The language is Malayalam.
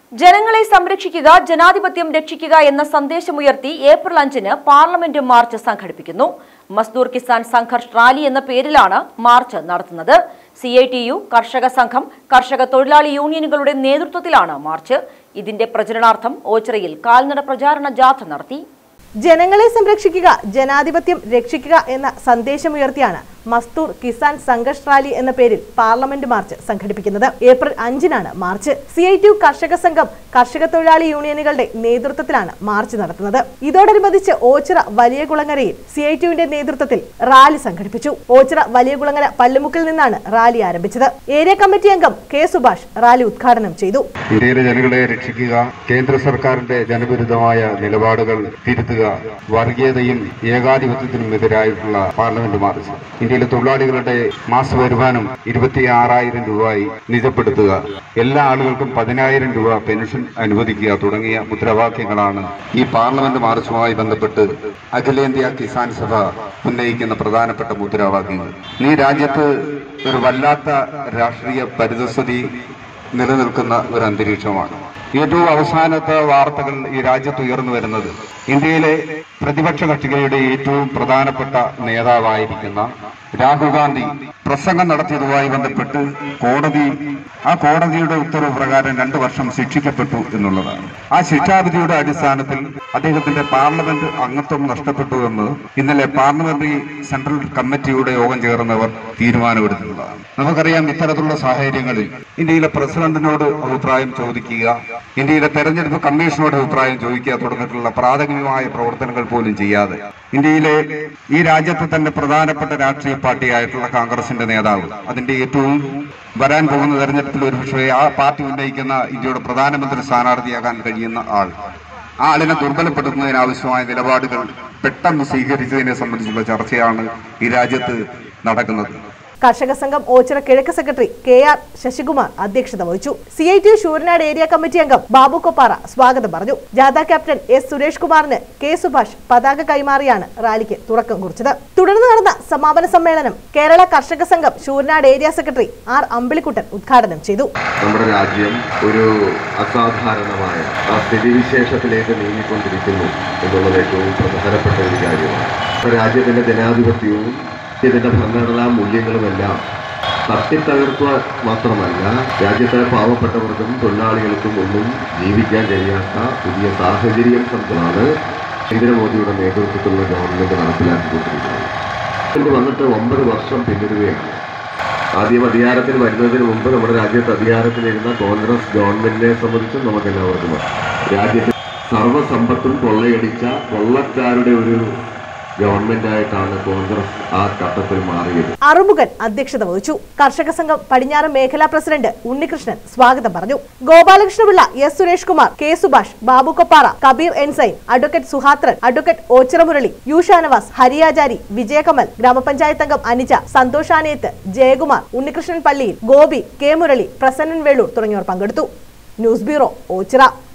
ജനങ്ങളെ സംരക്ഷിക്കുക ജനാധിപത്യം രക്ഷിക്കുക എന്ന സന്ദേശമുയർത്തി ഏപ്രിൽ അഞ്ചിന് പാർലമെന്റ് മാർച്ച് സംഘടിപ്പിക്കുന്നു മസ്ദൂർ കിസാൻ സംഘർഷ് റാലി എന്ന പേരിലാണ് മാർച്ച് നടത്തുന്നത് സി ഐ ടി യു കർഷക സംഘം കർഷക തൊഴിലാളി യൂണിയനുകളുടെ നേതൃത്വത്തിലാണ് മാർച്ച് ഇതിന്റെ പ്രചരണാർത്ഥം ഓച്ചിറയിൽ കാൽനട പ്രചാരണ ജാഥ നടത്തി ജനങ്ങളെ സംരക്ഷിക്കുക ജനാധിപത്യം രക്ഷിക്കുക എന്ന സന്ദേശമുയർത്തിയാണ് മസ്തൂർ കിസാൻ സംഘർഷ് റാലി എന്ന പേരിൽ പാർലമെന്റ് മാർച്ച് സംഘടിപ്പിക്കുന്നത് ഏപ്രിൽ അഞ്ചിനാണ് march C I T Karshaka Sangham കർഷക തൊഴിലാളി യൂണിയനുകളുടെ നേതൃത്വത്തിലാണ് മാർച്ച് നടത്തുന്നത് ഇതോടനുബന്ധിച്ച് ഓച്ചിറ വലിയ കുളങ്ങരയിൽ സി ഐ ടിയുവിന്റെ നേതൃത്വത്തിൽ റാലി സംഘടിപ്പിച്ചു ഓച്ചിറ വലിയ കുളങ്ങര പല്ലുമുക്കിൽ നിന്നാണ് റാലി ആരംഭിച്ചത് ഏരിയ കമ്മിറ്റി അംഗം കെ സുഭാഷ് റാലി ഉദ്ഘാടനം ചെയ്തു ഇന്ത്യയിലെ ജനങ്ങളെ രക്ഷിക്കുക കേന്ദ്ര സർക്കാരിന്റെ ജനവിരുദ്ധമായ നിലപാടുകൾ തിരുത്തുക വർഗീയതയും ഏകാധിപത്യത്തിനും എതിരായിട്ടുള്ള പാർലമെന്റ് മാർച്ച് ഇന്ത്യയിലെ തൊഴിലാളികളുടെ മാസ വരുമാനം ഇരുപത്തി ആറായിരം രൂപയായി നിജപ്പെടുത്തുക എല്ലാ ആളുകൾക്കും പതിനായിരം രൂപ പെൻഷൻ അനുവദിക്കുക തുടങ്ങിയ മുദ്രാവാക്യങ്ങളാണ് ഈ പാർലമെന്റ് മാർച്ചുമായി ബന്ധപ്പെട്ട് അഖിലേന്ത്യാ കിസാൻ സഭ ഉന്നയിക്കുന്ന പ്രധാനപ്പെട്ട മുദ്രാവാക്യങ്ങൾ ഈ രാജ്യത്ത് ഒരു വല്ലാത്ത രാഷ്ട്രീയ പരിതസ്ഥിതി നിലനിൽക്കുന്ന ഒരു അന്തരീക്ഷമാണ് ഏറ്റവും അവസാനത്തെ വാർത്തകൾ ഈ രാജ്യത്ത് ഉയർന്നു വരുന്നത് ഇന്ത്യയിലെ പ്രതിപക്ഷ കക്ഷികളുടെ ഏറ്റവും പ്രധാനപ്പെട്ട നേതാവായിരിക്കുന്ന രാഹുൽ ഗാന്ധി പ്രസംഗം നടത്തിയതുമായി ബന്ധപ്പെട്ട് കോടതി ആ കോടതിയുടെ ഉത്തരവ് പ്രകാരം രണ്ടു വർഷം ശിക്ഷിക്കപ്പെട്ടു എന്നുള്ളതാണ് ആ ശിക്ഷാവിധിയുടെ അടിസ്ഥാനത്തിൽ അദ്ദേഹത്തിന്റെ പാർലമെന്റ് അംഗത്വം നഷ്ടപ്പെട്ടു എന്ന് ഇന്നലെ പാർലമെന്ററി സെൻട്രൽ കമ്മിറ്റിയുടെ യോഗം ചേർന്നവർ തീരുമാനമെടുത്തതാണ് നമുക്കറിയാം ഇത്തരത്തിലുള്ള സാഹചര്യങ്ങളിൽ ഇന്ത്യയിലെ പ്രസിഡന്റിനോട് അഭിപ്രായം ചോദിക്കുക ഇന്ത്യയിലെ തെരഞ്ഞെടുപ്പ് കമ്മീഷനോട് അഭിപ്രായം ചോദിക്കുക തുടങ്ങിയിട്ടുള്ള പ്രാഥമികമായ പ്രവർത്തനങ്ങൾ പോലും ചെയ്യാതെ ഇന്ത്യയിലെ ഈ രാജ്യത്തെ തന്നെ പ്രധാനപ്പെട്ട രാഷ്ട്രീയ പാർട്ടിയായിട്ടുള്ള കോൺഗ്രസിന്റെ നേതാവ് അതിന്റെ ഏറ്റവും വരാൻ പോകുന്ന തെരഞ്ഞെടുപ്പിൽ ഒരുപക്ഷെ ആ പാർട്ടി ഉന്നയിക്കുന്ന ഇന്ത്യയുടെ പ്രധാനമന്ത്രി സ്ഥാനാർത്ഥിയാകാൻ കഴിയുന്ന ആൾ ആ ആളിനെ ദുർബലപ്പെടുത്തുന്നതിന് ആവശ്യമായ നിലപാടുകൾ പെട്ടെന്ന് സ്വീകരിച്ചതിനെ സംബന്ധിച്ചുള്ള ചർച്ചയാണ് ഈ രാജ്യത്ത് നടക്കുന്നത് കർഷക സംഘം ഓച്ചിറ കിഴക്ക് സെക്രട്ടറി കെ ആർ ശശികുമാർ അധ്യക്ഷത വഹിച്ചു C I T Sooranad area committee അംഗം ബാബു കൊപ്പാറ സ്വാഗതം പറഞ്ഞു ജാഥ ക്യാപ്റ്റൻ എസ് സുരേഷ് കുമാറിന് കെ സുഭാഷ് പതാക കൈമാറിയാണ് റാലിക്ക് തുടക്കം കുറിച്ചത് തുടർന്ന് നടന്ന സമാപന സമ്മേളനം Kerala Karshaka Sangham Sooranad area secretary R Ambilikuttan ഉദ്ഘാടനം ചെയ്തു നമ്മുടെ രാജ്യം ഒരു അസാധാരണമായ ആ സ്ഥിതിവിശേഷത്തിലേക്ക് നീങ്ങിക്കൊണ്ടിരിക്കുന്നു എന്നുള്ളത് ഏറ്റവും പ്രധാനപ്പെട്ട ഒരു കാര്യമാണ് നമ്മുടെ രാജ്യത്തിന്റെ ജനാധിപത്യവും ഇതിന്റെ ഭരണഘടനാ മൂല്യങ്ങളുമെല്ലാം തട്ടിത്തകർക്കുക മാത്രമല്ല രാജ്യത്തെ പാവപ്പെട്ടവർക്കും തൊഴിലാളികൾക്കും ഒന്നും ജീവിക്കാൻ കഴിയാത്ത പുതിയ സാഹചര്യം സംബന്ധമാണ് നരേന്ദ്രമോദിയുടെ നേതൃത്വത്തിലുള്ള ഗവൺമെന്റ് നടപ്പിലാക്കിക്കൊണ്ടിരിക്കുന്നത് ഇത് വന്നിട്ട് ഒമ്പത് വർഷം പിന്നിടുകയാണ് ആദ്യം അധികാരത്തിൽ വരുന്നതിന് മുമ്പ് നമ്മുടെ രാജ്യത്ത് അധികാരത്തിലിരുന്ന കോൺഗ്രസ് ഗവൺമെന്റിനെ സംബന്ധിച്ചും നമുക്ക് എല്ലാവർക്കും അറിയാം. രാജ്യത്ത് സർവ്വസമ്പത്തും കൊള്ളയടിച്ച കൊള്ളക്കാരുടെ ഒരു ഗവൺമെന്റായിട്ടാണ് കോൺഗ്രസ് ആ ഘട്ടത്തിൽ മാറിയത് അറുമുഖൻ അധ്യക്ഷത വഹിച്ചു കർഷക സംഘം പടിഞ്ഞാറ് മേഖലാ പ്രസിഡന്റ് ഉണ്ണികൃഷ്ണൻ സ്വാഗതം പറഞ്ഞു ഗോപാലകൃഷ്ണപിള്ള എസ് സുരേഷ് കുമാർ കെ സുഭാഷ് ബാബു കൊപ്പാറ കബീർ എൻസൈൻ advocate Suhathran advocate Ochira Murali U Shanavas Hariyachari Vijayakamal ഗ്രാമപഞ്ചായത്ത് അംഗം അനിജ സന്തോഷ് ആനയത്ത് ജയകുമാർ ഉണ്ണികൃഷ്ണൻ പള്ളിയിൽ ഗോപി കെ മുരളി പ്രസന്നൻ വേളൂർ തുടങ്ങിയവർ പങ്കെടുത്തു ന്യൂസ് ബ്യൂറോ ഓച്ചിറ